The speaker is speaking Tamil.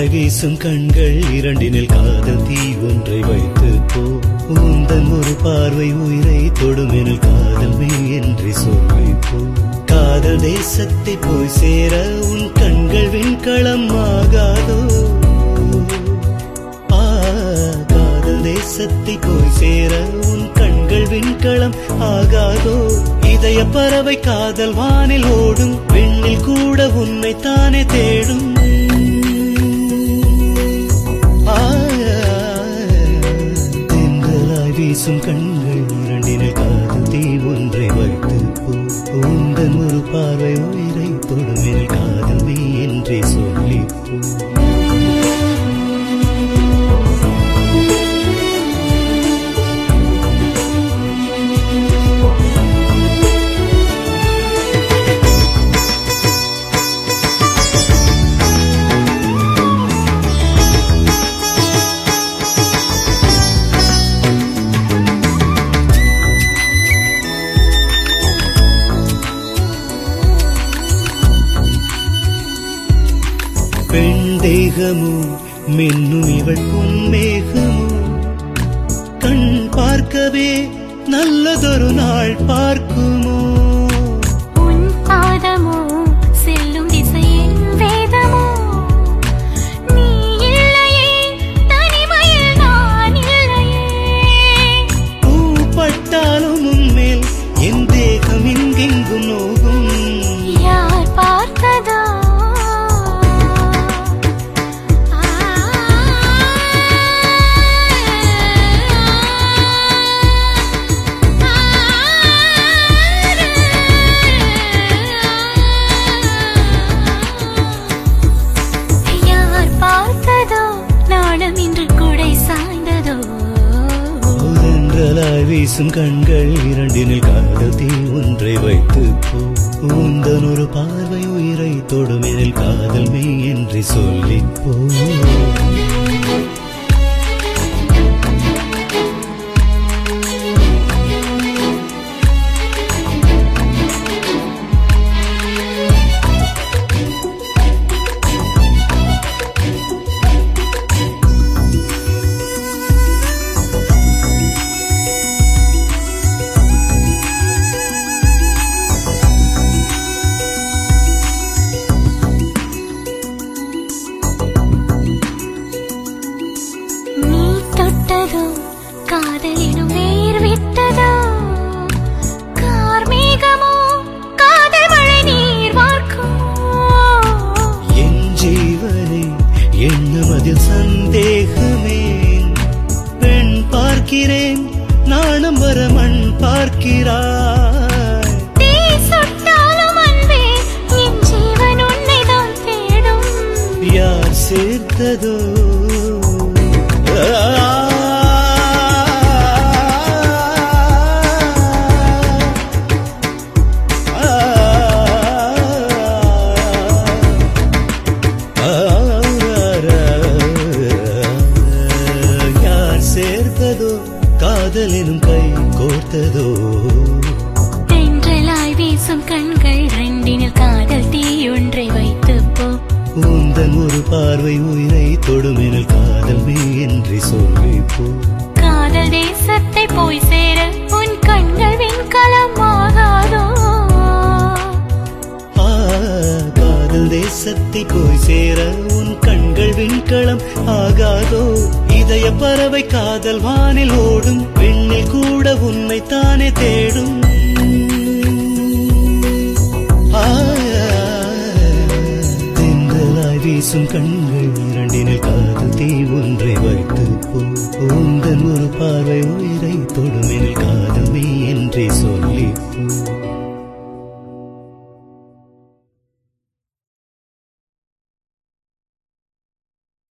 தென்றலாய் வீசும் கண்கள் இரண்டினில் காதல் தீ ஒன்றை வைத்து போ உந்தன் ஒரு பார்வை உயிரை தொடுமெனில் காதல் மெய் என்று சொல்லி போ காதல் தேசத்தை போய் சேர உன் கண்கள் விண்களம் ஆகாதோ ஆ, காதல் தேசத்தை போய் சேர உன் கண்கள் விண்களம் ஆகாதோ இதய பறவை காதல் வானில் ஓடும் விண்ணில் கூட உன்னை தானே தேடும் ஆ, தென்றலாய் வீசும் கண்கள் இரண்டினில் காதல் தீ ஒன்றை வைத்து போ உந்தன் ஒரு பார்வை உயிரை தொடுமெனில் காதல் நீ என்றே சொல்லி போ பெண் தேகமோ மின்னும் இவள் பொன்மேகமோ கண் பார்க்கவே நல்லதொரு நாள் பார்க்குமோ உன் பாதமோ செல்லும் திசையின் வேதமோ நீ இல்லையே தனிமையில் நான் இல்லையே பூப்பட்டாலும் உன்மேல் என் தேகம் எங்கெங்கும் நோகும் யார் பார்த்ததோ யார் பார்த்ததோ நாடம் இன்று குடை சாய்ந்ததோ தென்றலாய் வீசும் கண்கள் இரண்டினில் காதல் தீ ஒன்றை வைத்து போ உந்தன் ஒரு பார்வை உயிரை தொடுமெனில் காதல் மெய் என்று சொல்லி போ நீ தொட்டதோ காதலினும் வேர் விட்டதோ கார்மேகமோ காதல் மழை நீர் வார்க்குமோ என் ஜீவனே எண்ணம் அதில் சந்தேகமே பெண் பார்க்கிறேன் நாணம் வர மண் பார்க்கிறாய் தீ சுட்டாலும் அன்பே என் ஜீவன் உன்னைதான் தேடும் யார் சேர்த்ததோ யார் சேர்த்ததோ காதலினும் கை கோர்த்ததோ தென்றலாய் வீசும் கண்கள் ரெண்டினில் காதல் தீ ஒன்றை வைத்து போ உந்தன் ஒரு பார்வை உயிரை தொடுமெனில் காதல் மே என்று சொல்லி போ காதல் தேசத்தை போய் சேர உன் கண்கள் விண்கலம் ஆகாதோ ஆ, காதல் தேசத்தை போய் சேர உன் கண்கள் விண்களம் ஆகாதோ இதய பறவை காதல் வானில் ஓடும் விண்ணில் கூட உன்னை தானே தேடும் ஆ, தென்றலாய் வீசும் கண்கள் இரண்டினில் காதல் தீ ஒன்றை வைத்து போ உந்தன் ஒரு பார்வை உயிரை தொடுமெனில் காதல் மெய் என்றே சொல்லி